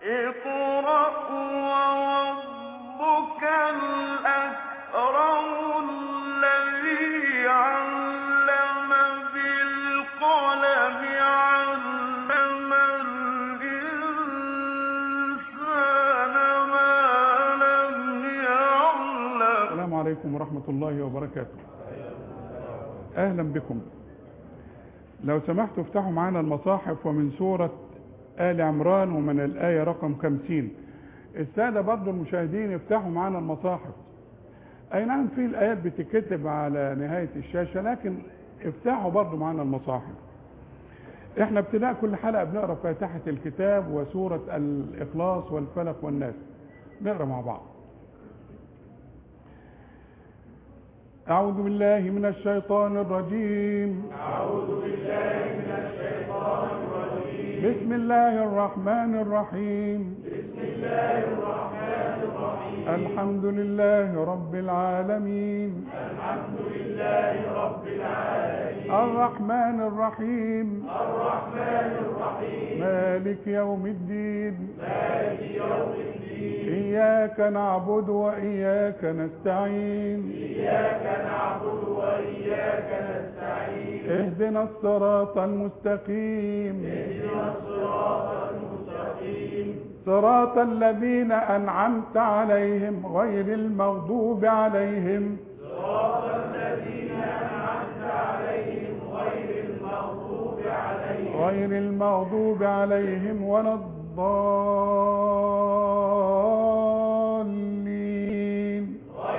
اقرأ وربك الأكرم الذي علم بالقلم علم الإنسان ما لم يعلم السلام عليكم ورحمة الله وبركاته أهلا بكم لو سمحتوا افتحوا معنا المصاحف ومن سورة آل عمران ومن الآية رقم خمسين السادة برضو المشاهدين يفتحوا معنا المصاحف أي نعم في الآيات بتتكتب على نهاية الشاشة لكن افتحوا برضو معنا المصاحف احنا ابتداء كل حلقة بنقرأ فاتحة الكتاب وسورة الإخلاص والفلق والناس نقرأ مع بعض أعوذ بالله من الشيطان الرجيم أعوذ بالله من الشيطان الرجيم بسم الله الرحمن الرحيم بسم الله الرحمن الرحيم الحمد لله رب العالمين الحمد لله رب العالمين الرحمن الرحيم الرحمن الرحيم مالك يوم الدين مالك يوم الدين إياك نعبد وإياك نستعين اهدنا الصراط المستقيم اهدنا الصراط المستقيم صراط الذين أنعمت عليهم غير المغضوب عليهم صراط الذين أنعمت عليهم غير المغضوب عليهم غير المغضوب عليهم ولا الضالين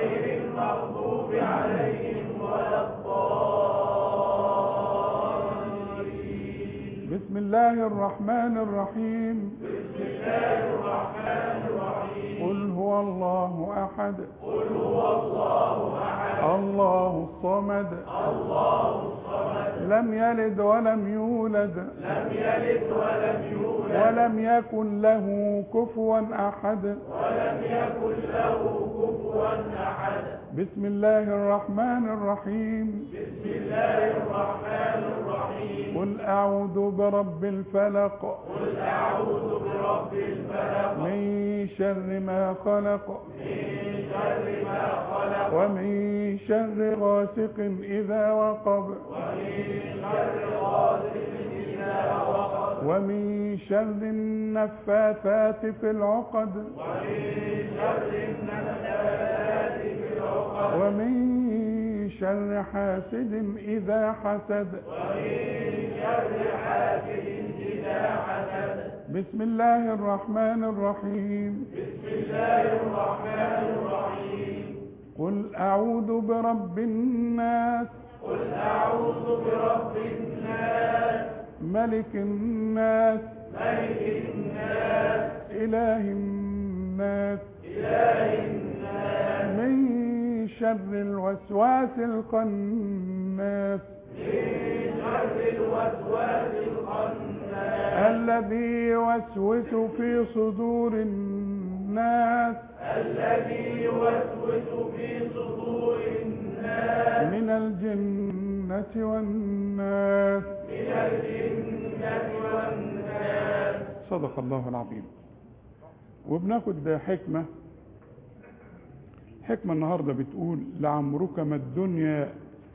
بسم الله الرحمن الرحيم بسم الله الرحمن الرحيم قل هو الله احد قل هو الله احد الله الصمد الله الصمد لم يلد ولم يولد لم يلد ولم يولد ولم يكن له كفوا احد ولم يكن له كفوا احد بسم الله الرحمن الرحيم قل أعوذ برب الفلق قل أعوذ برب الفلق من شر ما خلق من شر ما خلق ومن شر غاسق إذا وقب ومن شر غاسق إذا وقب ومن شر النفاثات في العقد ومن شر النفاثات في العقد ومن شر حاسد إذا حسد بسم الله الرحمن الرحيم بسم الله الرحمن الرحيم قل أعوذ برب الناس قل أعوذ برب الناس ملك الناس ملك الناس إله الناس إله الناس من شر الوسواس الخناس الذي يوسوس في صدور الناس الذي يوسوس في صدور الناس من الجنة والناس من الجنة والناس صدق الله العظيم وبناخد حكمة حكمة النهاردة بتقول لعمرك ما الدنيا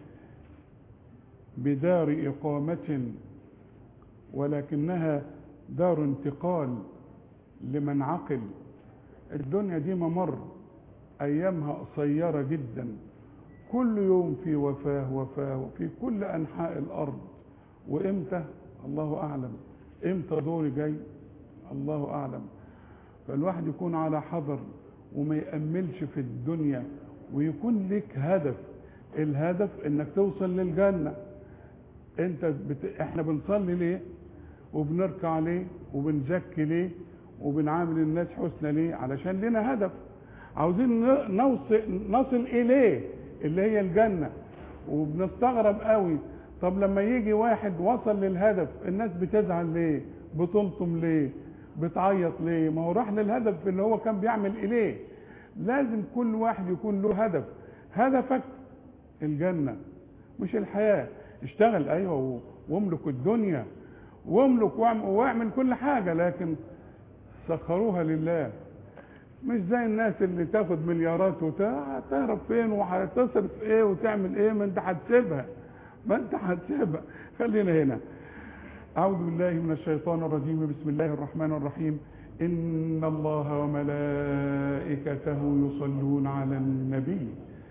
بدار إقامة ولكنها دار انتقال لمن عقل الدنيا دي ممر أيامها قصيرة جدا كل يوم في وفاة وفاة في كل أنحاء الأرض وإمتى الله أعلم إمتى دوري جاي الله أعلم فالواحد يكون على حذر وما يأملش في الدنيا ويكون لك هدف الهدف انك توصل للجنة انت بت... احنا بنصلي ليه وبنركع ليه وبنزكي ليه وبنعامل الناس حسنى ليه علشان لنا هدف عاوزين ن- نوصل نصل اليه اللي هي الجنة وبنستغرب قوي طب لما يجي واحد وصل للهدف الناس بتزعل ليه بتلطم ليه بتعيط ليه ما هو راح للهدف اللي هو كان بيعمل اليه لازم كل واحد يكون له هدف هدفك الجنة مش الحياة اشتغل ايوه و- واملك الدنيا واملك واعم- واعمل كل حاجة لكن سخروها لله مش زي الناس اللي تاخد مليارات وتهرب فين وهتصرف ايه وتعمل ايه ما انت هتسيبها ما انت هتسيبها خلينا هنا أعوذ بالله من الشيطان الرجيم بسم الله الرحمن الرحيم إن الله وملائكته يصلون على النبي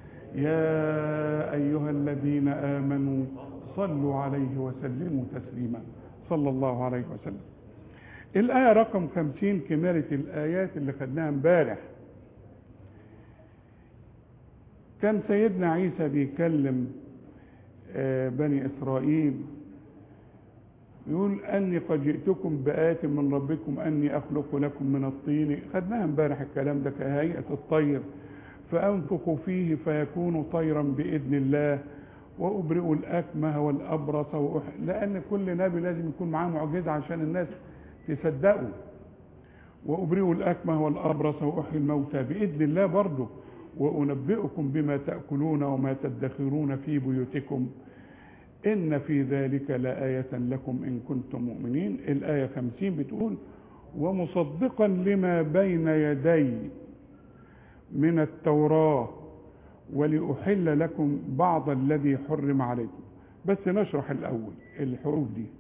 يا أيها الذين آمنوا صلوا عليه وسلموا تسليما صلى الله عليه وسلم الآية رقم خمسين كمالة الآيات اللي خدناها امبارح كان سيدنا عيسى بيكلم بني إسرائيل يقول أني قد جئتكم بآية من ربكم أني أخلق لكم من الطين خدناها امبارح الكلام ده كهيئة الطير فأنفخ فيه فيكون طيرا بإذن الله وأبرئ الأكمه والأبرص وأح... لأن كل نبي لازم يكون معاه معجزة عشان الناس تصدقوا وأبرئ الأكمه والأبرص وأحيي الموتى بإذن الله برضه وأنبئكم بما تأكلون وما تدخرون في بيوتكم إن في ذلك لآية لكم إن كنتم مؤمنين الآية خمسين بتقول ومصدقا لما بين يدي من التوراة ولأحل لكم بعض الذي حرم عليكم بس نشرح الأول الحروف دي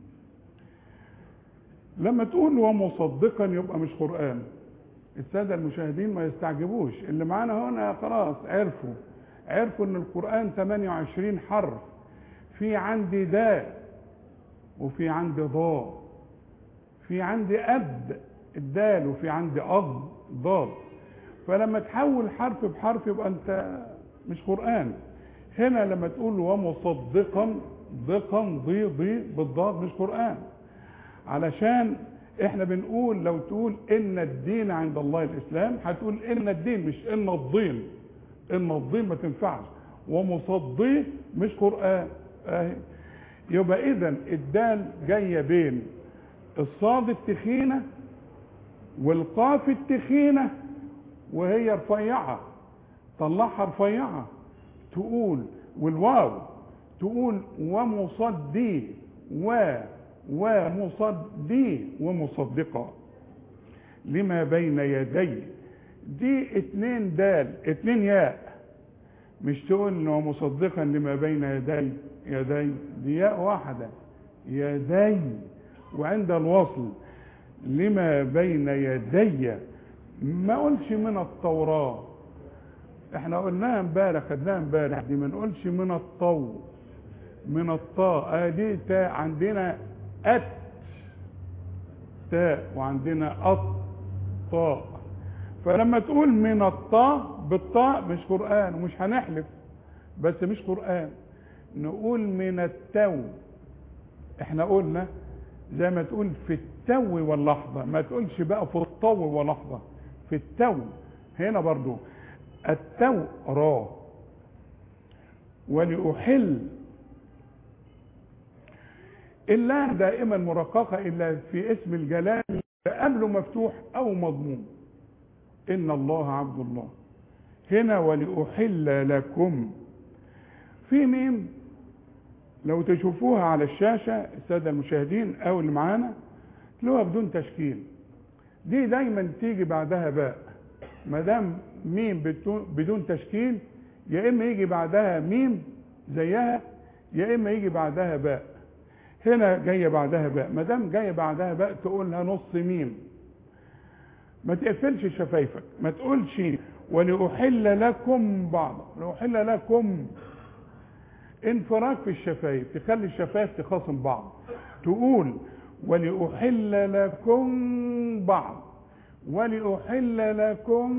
لما تقول ومصدقا يبقى مش قرآن السادة المشاهدين ما يستعجبوش اللي معانا هنا خلاص عرفوا عرفوا ان القرآن 28 حرف في عندي داء وفي عندي ضاء في عندي أد الدال وفي عندي أض ضاد فلما تحول حرف بحرف يبقى أنت مش قرآن هنا لما تقول ومصدقا ضقا ضي ضي بالضاد مش قرآن علشان احنا بنقول لو تقول ان الدين عند الله الاسلام هتقول ان الدين مش ان الضين ان الضين ما تنفعش ومصدي مش قرآن اهي يبقى اذا الدال جايه بين الصاد التخينه والقاف التخينه وهي رفيعه طلعها رفيعه تقول والواو تقول ومصدي و ومصدي ومصدقة لما بين يدي دي اتنين دال اتنين ياء مش تقول ومصدقا لما بين يدي يدي دي ياء واحدة يدي وعند الوصل لما بين يدي ما قلش من التوراة احنا قلناها امبارح خدناها امبارح دي ما نقولش من الطو من الطاء اه دي تاء عندنا أت تاء وعندنا أط طاء فلما تقول من الطاء بالطاء مش قرآن ومش هنحلف بس مش قرآن نقول من التو احنا قلنا زي ما تقول في التو واللحظة ما تقولش بقى في الطو واللحظة في التو هنا برضو التو را ولأحل اللام دائما مرققة إلا في اسم الجلال قبله مفتوح أو مضموم إن الله عبد الله هنا ولأحل لكم في ميم لو تشوفوها على الشاشة السادة المشاهدين أو اللي معانا تلاقوها بدون تشكيل دي دايما تيجي بعدها باء ما دام ميم بدون تشكيل يا إما يجي بعدها ميم زيها يا إما يجي بعدها باء هنا جايه بعدها باء ما دام جايه بعدها باء تقولها نص ميم ما تقفلش شفايفك ما تقولش ولأحل لكم بعض لأحل لكم انفراج في الشفايف تخلي الشفايف تخاصم بعض تقول ولأحل لكم بعض ولأحل لكم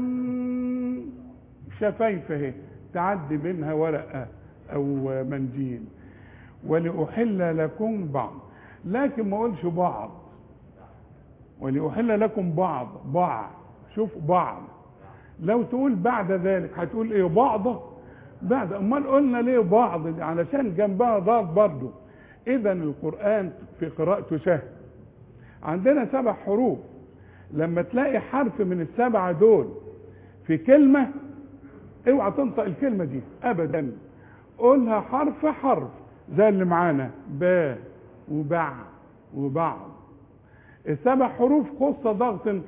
شفايف اهي تعدي بينها ورقة أو منديل ولأحل لكم بعض لكن ما اقولش بعض ولأحل لكم بعض بعض شوف بعض لو تقول بعد ذلك هتقول ايه بعض بعد امال قلنا ليه بعض علشان جنبها ضاد برضه اذا القران في قراءته سهل عندنا سبع حروف لما تلاقي حرف من السبعه دول في كلمه اوعى تنطق الكلمه دي ابدا قولها حرف حرف زي اللي معانا با وبع وبعض السبع حروف خص ضغط انقض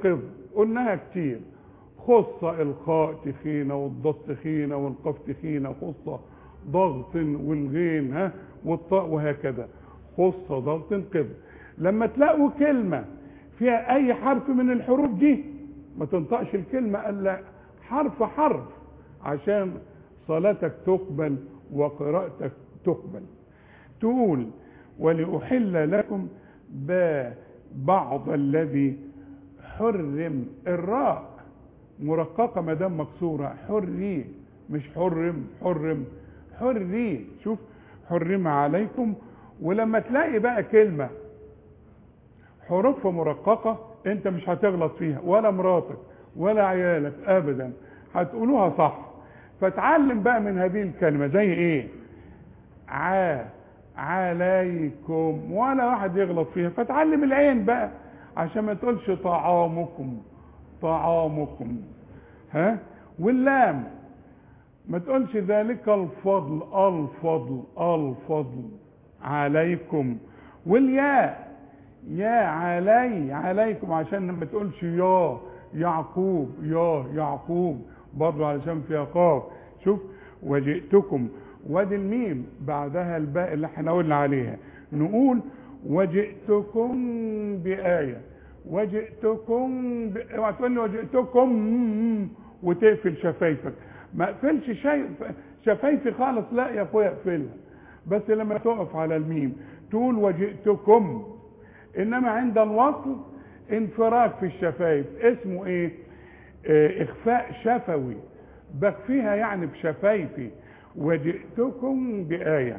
قلناها كتير خصة الخاء تخينة والضاد تخينة والقاف تخينة خصة ضغط والغين ها والطاء وهكذا خصة ضغط قبل لما تلاقوا كلمة فيها أي حرف من الحروف دي ما تنطقش الكلمة إلا حرف حرف عشان صلاتك تقبل وقراءتك تقبل تقول ولأحل لكم بعض الذي حرم الراء مرققة ما دام مكسورة حري مش حرم حرم حري شوف حرم عليكم ولما تلاقي بقى كلمة حروفها مرققة انت مش هتغلط فيها ولا مراتك ولا عيالك ابدا هتقولوها صح فتعلم بقى من هذه الكلمة زي ايه ع عليكم ولا واحد يغلط فيها فتعلم العين بقى عشان ما تقولش طعامكم طعامكم ها واللام ما تقولش ذلك الفضل الفضل الفضل عليكم والياء يا علي عليكم عشان ما تقولش يا يعقوب يا يعقوب برضو علشان فيها قاف شوف وجئتكم وادي الميم بعدها الباء اللي احنا قلنا عليها نقول وجئتكم بآية وجئتكم ب... اوعى تقول لي وجئتكم وتقفل شفايفك ما اقفلش شيء شفايفي خالص لا يا اخويا اقفلها بس لما تقف على الميم تقول وجئتكم انما عند الوصل انفراج في الشفايف اسمه ايه اه اخفاء شفوي بخفيها يعني بشفايفي وجئتكم بآية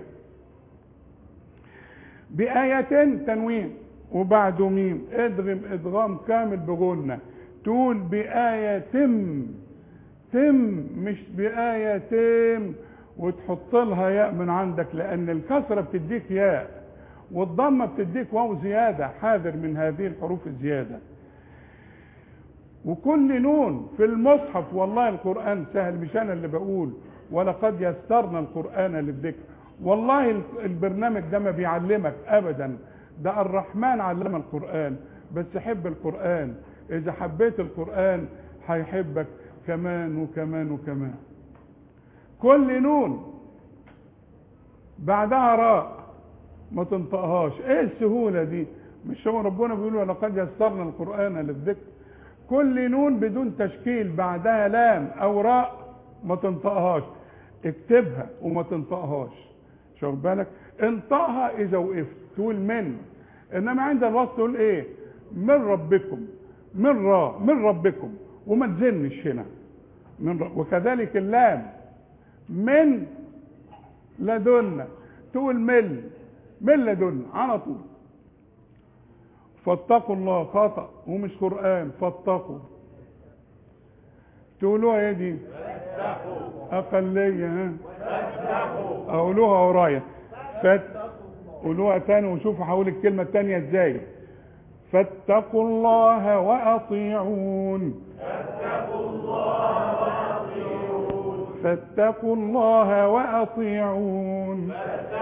بآية تنوين وبعده ميم ادغم ادغام كامل بغنة تقول بآية تم تم مش بآية تم وتحط لها ياء من عندك لأن الكسرة بتديك ياء والضمة بتديك واو زيادة حاذر من هذه الحروف الزيادة وكل نون في المصحف والله القرآن سهل مش أنا اللي بقول ولقد يسرنا القرآن للذكر والله البرنامج ده ما بيعلمك أبدا ده الرحمن علم القرآن بس حب القرآن إذا حبيت القرآن هيحبك كمان وكمان وكمان كل نون بعدها راء ما تنطقهاش ايه السهولة دي مش هو ربنا بيقول ولقد يسرنا القرآن للذكر كل نون بدون تشكيل بعدها لام او راء ما تنطقهاش اكتبها وما تنطقهاش شوف بالك انطقها اذا وقفت تقول من انما عند الوقت تقول ايه من ربكم من را من ربكم وما تزنش هنا من رب وكذلك اللام من لدنا تقول من من لدنا على طول فاتقوا الله خطأ ومش قرآن فاتقوا تقولوها ايه دي اقلية ها اقولوها ورايا فات قولوها تاني وشوفوا هقول الكلمة التانية ازاي فاتقوا الله واطيعون فاتقوا الله واطيعون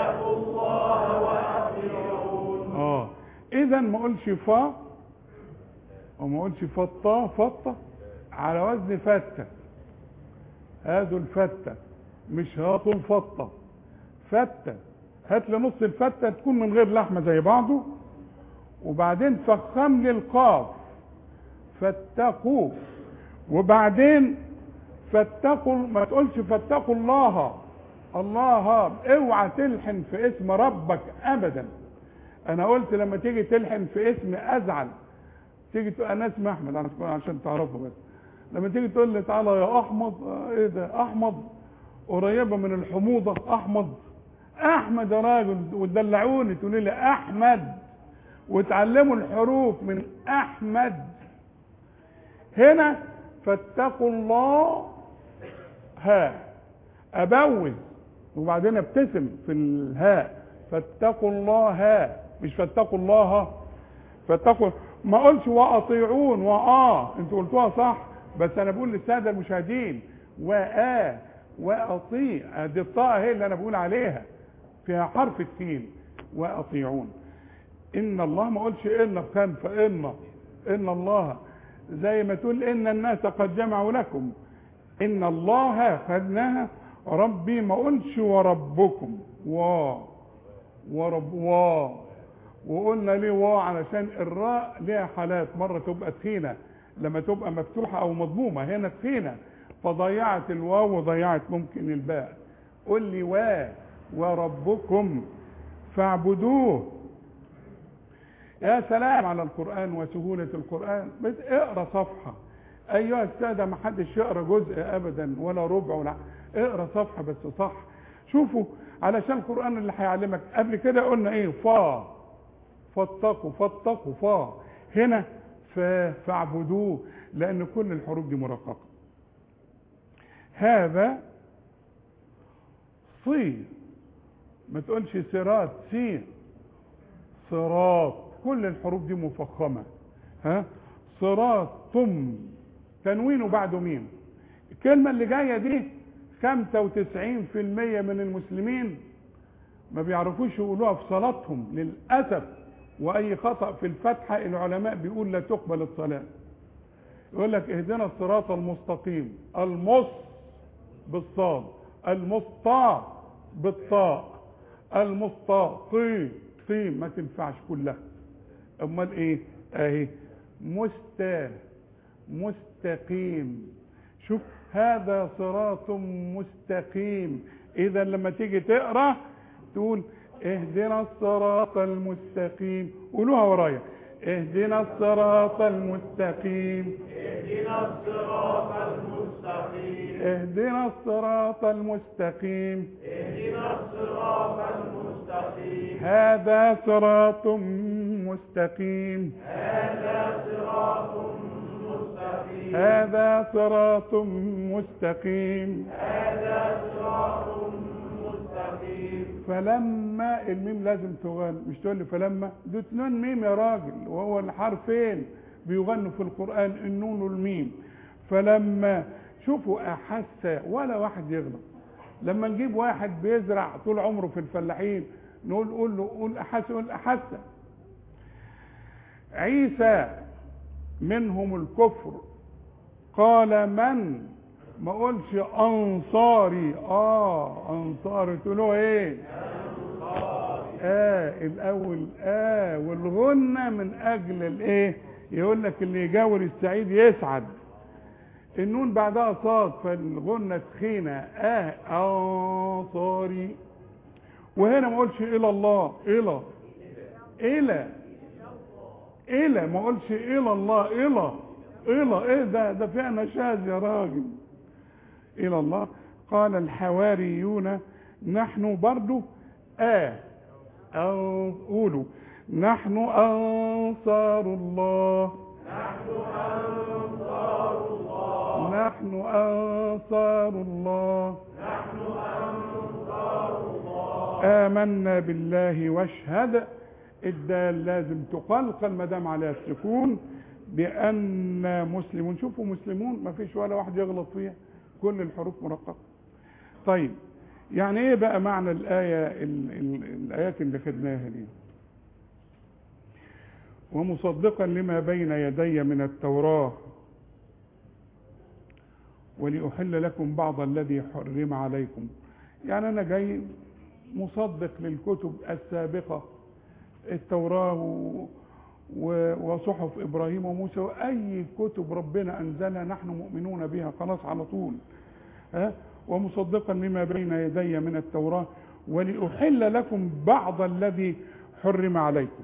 اه اذا ما اقولش فا وما اقولش فطا فطة على وزن فتة هاتوا الفتة مش هاتوا الفطة فتة هات لي نص الفتة تكون من غير لحمة زي بعضه وبعدين فخم لي القاف فاتقوا وبعدين فاتقوا ما تقولش فاتقوا الله الله اوعى تلحن في اسم ربك ابدا انا قلت لما تيجي تلحن في اسم ازعل تيجي تقول انا اسمي احمد عشان تعرفوا بس لما تيجي تقول لي تعالى يا احمد ايه ده احمد قريبه من الحموضه احمد احمد يا راجل وتدلعوني تقولي لي احمد وتعلموا الحروف من احمد هنا فاتقوا الله ها ابوز وبعدين ابتسم في الهاء فاتقوا الله ها مش فاتقوا الله فاتقوا ما اقولش واطيعون واه انتوا قلتوها صح بس انا بقول للساده المشاهدين وآ واطيع دي الطاء هي اللي انا بقول عليها فيها حرف التين واطيعون ان الله ما اقولش ان كان فان ان الله زي ما تقول ان الناس قد جمعوا لكم ان الله خدناها ربي ما قلش وربكم وا ورب وا وقلنا ليه وا علشان الراء ليها حالات مره تبقى تخينه لما تبقى مفتوحه او مضمومه هنا تخينه فضيعت الواو وضيعت ممكن الباء قل لي وا وربكم فاعبدوه يا سلام على القرآن وسهولة القرآن بس اقرا صفحة أيها السادة ما حدش يقرا جزء أبدا ولا ربع ولا اقرا صفحة بس صح شوفوا علشان القرآن اللي هيعلمك قبل كده قلنا ايه فا فاتقوا فاتقوا فا هنا فا فاعبدوه لأن كل الحروف دي مرققة هذا صي ما تقولش صراط سين صراط كل الحروف دي مفخمة ها صراط طم تنوينه بعده ميم الكلمة اللي جاية دي 95% من المسلمين ما بيعرفوش يقولوها في صلاتهم للأسف وأي خطأ في الفتحة العلماء بيقول لا تقبل الصلاة يقول لك اهدنا الصراط المستقيم المص بالصاد المسطى بالطاء المستقيم طين ما تنفعش كلها امال ايه اهي مستا مستقيم شوف هذا صراط مستقيم اذا لما تيجي تقرا تقول اهدنا الصراط المستقيم قولوها ورايا اهدنا الصراط المستقيم اهدنا الصراط المستقيم اهدنا الصراط المستقيم اهدنا الصراط المستقيم هذا صراط مستقيم هذا صراط مستقيم هذا صراط مستقيم هذا صراط مستقيم فلما الميم لازم تغن مش تقول لي فلما دي اتنين ميم يا راجل وهو الحرفين بيغنوا في القرآن النون والميم فلما شوفوا أحس ولا واحد يغلط لما نجيب واحد بيزرع طول عمره في الفلاحين نقول قول له قول أحس قول أحس عيسى منهم الكفر قال من ما قولش انصاري اه انصاري تقولوا ايه اه الاول اه والغنة من اجل الايه يقول لك اللي يجاور السعيد يسعد النون بعدها صاد فالغنة تخينة اه انصاري وهنا ما اقولش الى الله الى الى الى ما اقولش الى الله الى الى ايه ده ده فيها نشاز يا راجل الى الله قال الحواريون نحن برضو آه أو قولوا نحن أنصار الله نحن أنصار الله نحن أنصار الله نحن أنصار الله آمنا بالله واشهد الدال لازم تقلقل ما دام عليها السكون بأن مسلمون شوفوا مسلمون ما فيش ولا واحد يغلط فيها كل الحروف مرققة طيب يعني ايه بقى معنى الآية ال ال الآيات اللي خدناها دي ومصدقا لما بين يدي من التوراة ولأحل لكم بعض الذي حرم عليكم يعني أنا جاي مصدق للكتب السابقة التوراة و... و... وصحف إبراهيم وموسى وأي كتب ربنا أنزلها نحن مؤمنون بها خلاص على طول ها ومصدقا لما بين يدي من التوراة ولأحل لكم بعض الذي حرم عليكم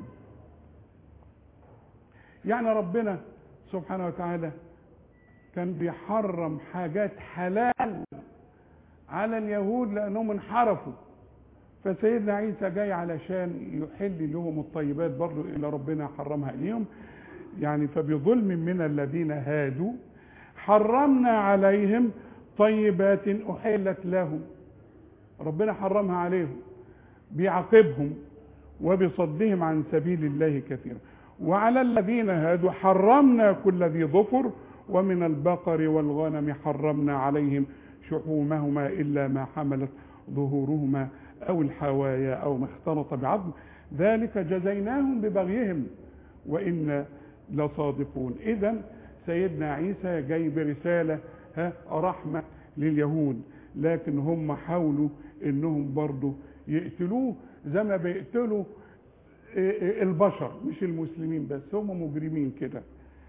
يعني ربنا سبحانه وتعالى كان بيحرم حاجات حلال على اليهود لأنهم انحرفوا فسيدنا عيسى جاي علشان يحل لهم الطيبات برضو اللي ربنا حرمها اليهم يعني فبظلم من الذين هادوا حرمنا عليهم طيبات أحلت لهم ربنا حرمها عليهم بيعاقبهم وبصدهم عن سبيل الله كثيرا وعلى الذين هادوا حرمنا كل ذي ظفر ومن البقر والغنم حرمنا عليهم شحومهما إلا ما حملت ظهورهما أو الحوايا أو ما اختلط بعظم ذلك جزيناهم ببغيهم وإنا لصادقون إذا سيدنا عيسى جاي برسالة ها رحمة لليهود لكن هم حاولوا انهم برضو يقتلوه زي ما بيقتلوا البشر مش المسلمين بس هم مجرمين كده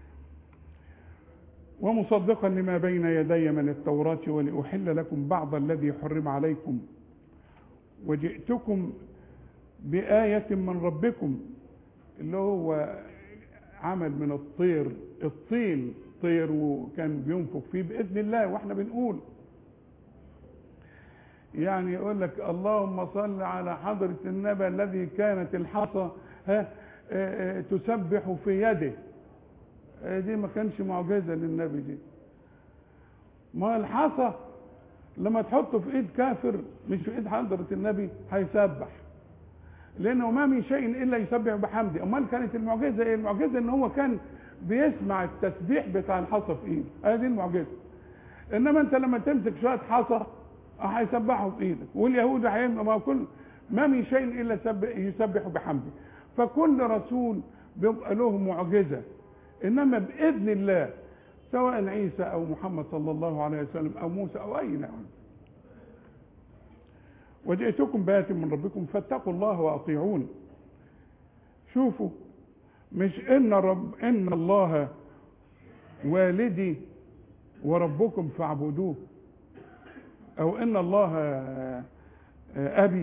ومصدقا لما بين يدي من التوراة ولأحل لكم بعض الذي حرم عليكم وجئتكم بآية من ربكم اللي هو عمل من الطير الطين طير وكان بينفخ فيه بإذن الله واحنا بنقول يعني يقول لك اللهم صل على حضرة النبي الذي كانت الحصى ها تسبح في يده دي ما كانش معجزة للنبي دي ما الحصى لما تحطه في ايد كافر مش في ايد حضرة النبي هيسبح لانه ما من شيء الا يسبح بحمده امال كانت المعجزه ايه المعجزه ان هو كان بيسمع التسبيح بتاع الحصى في ايده هذه المعجزه انما انت لما تمسك شويه حصى هيسبحوا في ايدك واليهود هيعملوا ما كل ما من شيء الا يسبح بحمده فكل رسول بيبقى له معجزه انما باذن الله سواء عيسى او محمد صلى الله عليه وسلم او موسى او اي نبي وجئتكم بآية من ربكم فاتقوا الله وأطيعون شوفوا مش إن رب إن الله والدي وربكم فاعبدوه أو إن الله أبي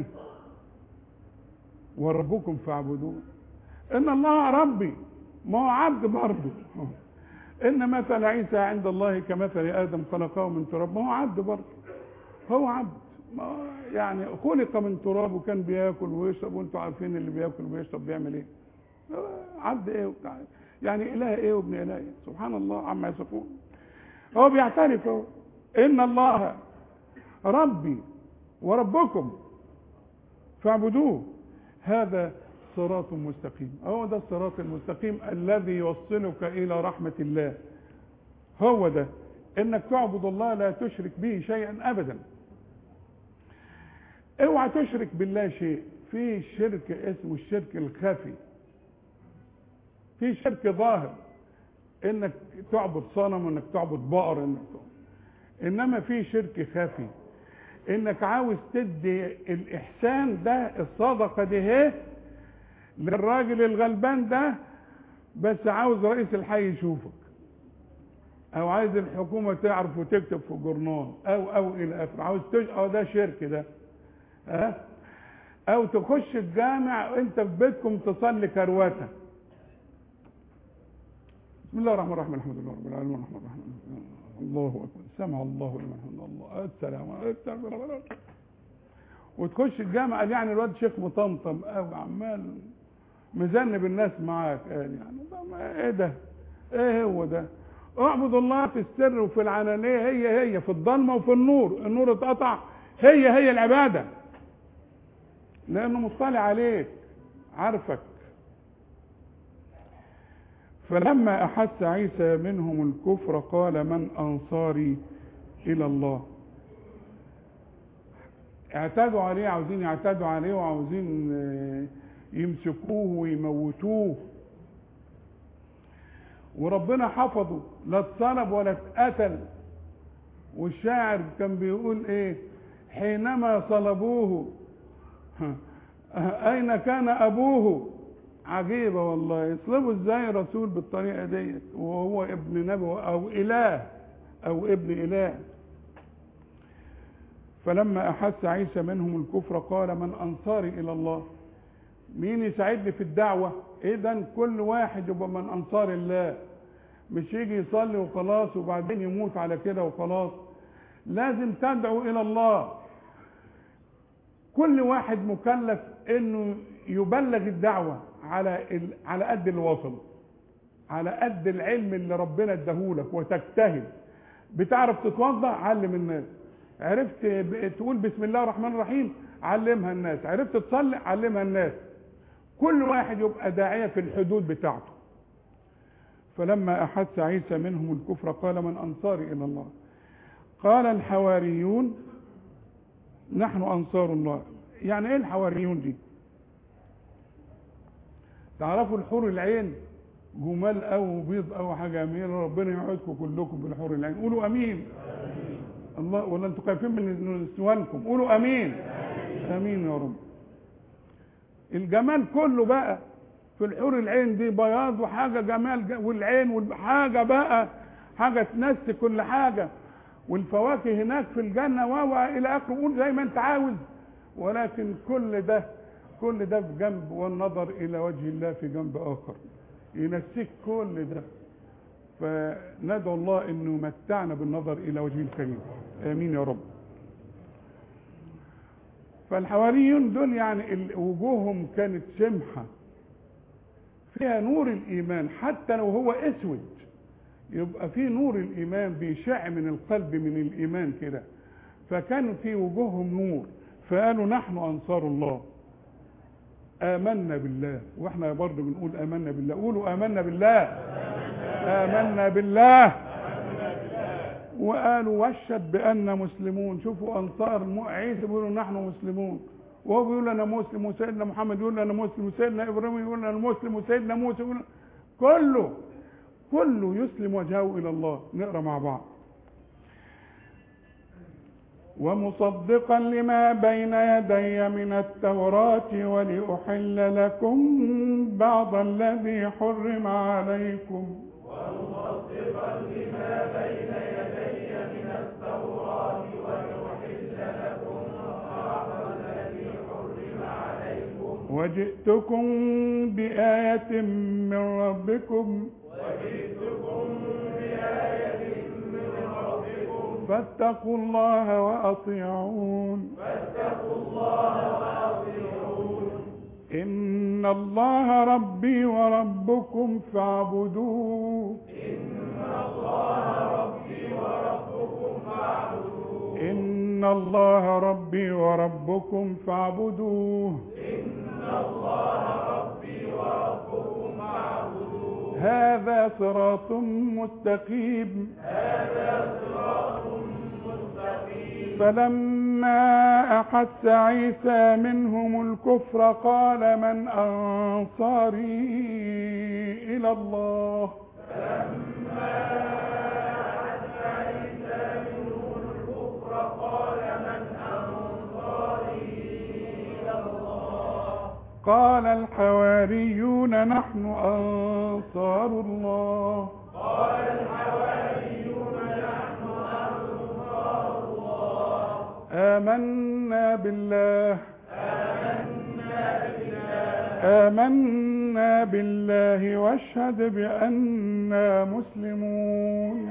وربكم فاعبدوه إن الله ربي ما هو عبد برضه إن مثل عيسى عند الله كمثل آدم خلقه من تراب ما هو عبد برضه هو عبد يعني خلق من تراب وكان بياكل ويشرب وانتم عارفين اللي بياكل ويشرب بيعمل ايه عبد ايه وبتاع يعني اله ايه وابن اله ايه سبحان الله عما يصفون هو بيعترف هو ان الله ربي وربكم فاعبدوه هذا صراط مستقيم هو ده الصراط المستقيم الذي يوصلك الى رحمه الله هو ده انك تعبد الله لا تشرك به شيئا ابدا اوعى تشرك بالله شيء في شرك اسمه الشرك الخفي في شرك ظاهر انك تعبد صنم انك تعبد بقر انك تعبد. انما في شرك خفي انك عاوز تدي الاحسان ده الصدقه دي اهي للراجل الغلبان ده بس عاوز رئيس الحي يشوفك او عايز الحكومه تعرف وتكتب في الجورنال او او الى اخره عاوز تج... اه ده شرك ده ها او تخش الجامع انت في بيتكم تصلي كروته بسم الله الرحمن الرحيم الحمد لله رب العالمين الرحمن الرحيم الله اكبر سمع الله لمن حمد الله السلام وتخش الجامع قال يعني الواد شيخ مطمطم او عمال مذنب الناس معاك قال يعني ايه ده ايه هو ده اعبد الله في السر وفي العلانيه هي هي في الضلمه وفي النور النور اتقطع هي هي العباده لانه مطلع عليك عارفك فلما احس عيسى منهم الكفر قال من انصاري الى الله اعتادوا عليه عاوزين يعتادوا عليه وعاوزين يمسكوه ويموتوه وربنا حفظه لا اتصلب ولا اتقتل والشاعر كان بيقول ايه حينما صلبوه اين كان ابوه عجيبه والله يصلبوا ازاي رسول بالطريقه ديت وهو ابن نبي او اله او ابن اله فلما احس عيسى منهم الكفر قال من انصاري الى الله مين يساعدني في الدعوه اذا كل واحد يبقى من انصار الله مش يجي يصلي وخلاص وبعدين يموت على كده وخلاص لازم تدعو الى الله كل واحد مكلف انه يبلغ الدعوه على ال... على قد اللي وصل على قد العلم اللي ربنا اداهولك وتجتهد بتعرف تتوضا علم الناس عرفت تقول بسم الله الرحمن الرحيم علمها الناس عرفت تصلي علمها الناس كل واحد يبقى داعيه في الحدود بتاعته فلما احس عيسى منهم الكفر قال من انصاري الى الله قال الحواريون نحن انصار الله يعني ايه الحواريون دي تعرفوا الحور العين جمال او بيض او حاجه جميله ربنا يوعدكم كلكم بالحور العين قولوا امين الله ولا انتوا خايفين من نسوانكم قولوا امين امين يا رب الجمال كله بقى في الحور العين دي بياض وحاجه جمال ج- والعين والحاجه بقى حاجه تنسي كل حاجه والفواكه هناك في الجنه و الى اخره قول زي ما انت عاوز ولكن كل ده كل ده في جنب والنظر الى وجه الله في جنب اخر ينسيك كل ده فندعو الله انه يمتعنا بالنظر الى وجهه الكريم امين يا رب فالحواريون دول يعني ال- وجوههم كانت سمحه فيها نور الايمان حتى لو هو اسود يبقى في نور الايمان بيشع من القلب من الايمان كده فكان في وجوههم نور فقالوا نحن انصار الله آمنا بالله واحنا برضه بنقول آمنا بالله قولوا آمنا بالله آمنا بالله وقالوا واشهد بأننا مسلمون شوفوا أنصار الم- عيسى بيقولوا نحن مسلمون وهو بيقول أنا مسلم وسيدنا محمد يقول أنا مسلم وسيدنا إبراهيم يقول أنا مسلم وسيدنا موسى يقول كله كله يسلم وجهه إلى الله نقرأ مع بعض ومصدقا لما بين يدي من التوراة ولأحل لكم بعض الذي حرم عليكم وجئتكم بآية من ربكم فاتقوا الله وأطيعون إن الله ربي وربكم فاعبدوه إن الله ربي وربكم فاعبدوه هذا صراط مستقيم فلما أحس عيسى منهم الكفر قال من أنصاري إلى الله قال الحواريون نحن أنصار الله آمنا بالله آمنا بالله واشهد بأننا مسلمون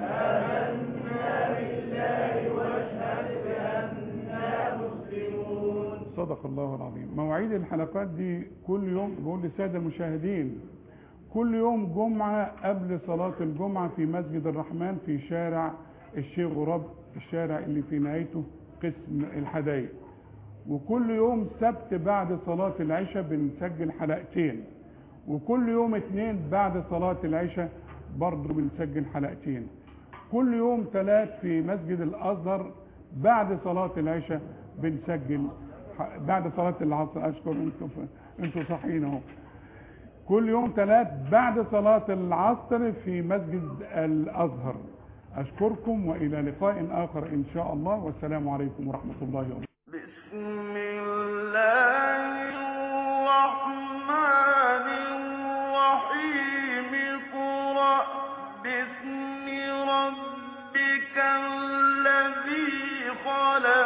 صدق الله العظيم مواعيد الحلقات دي كل يوم بقول للسادة المشاهدين كل يوم جمعة قبل صلاة الجمعة في مسجد الرحمن في شارع الشيخ غراب الشارع اللي في نهايته قسم الحدائق وكل يوم سبت بعد صلاة العشاء بنسجل حلقتين وكل يوم اثنين بعد صلاة العشاء برضه بنسجل حلقتين كل يوم ثلاث في مسجد الأزهر بعد صلاة العشاء بنسجل ح- بعد صلاة العصر أشكر أنتم أنتم صحيين أهو كل يوم ثلاث بعد صلاة العصر في مسجد الأزهر أشكركم وإلى لقاء آخر إن شاء الله والسلام عليكم ورحمة الله وبركاته بسم الله الرحمن الرحيم اقرأ باسم ربك الذي خلق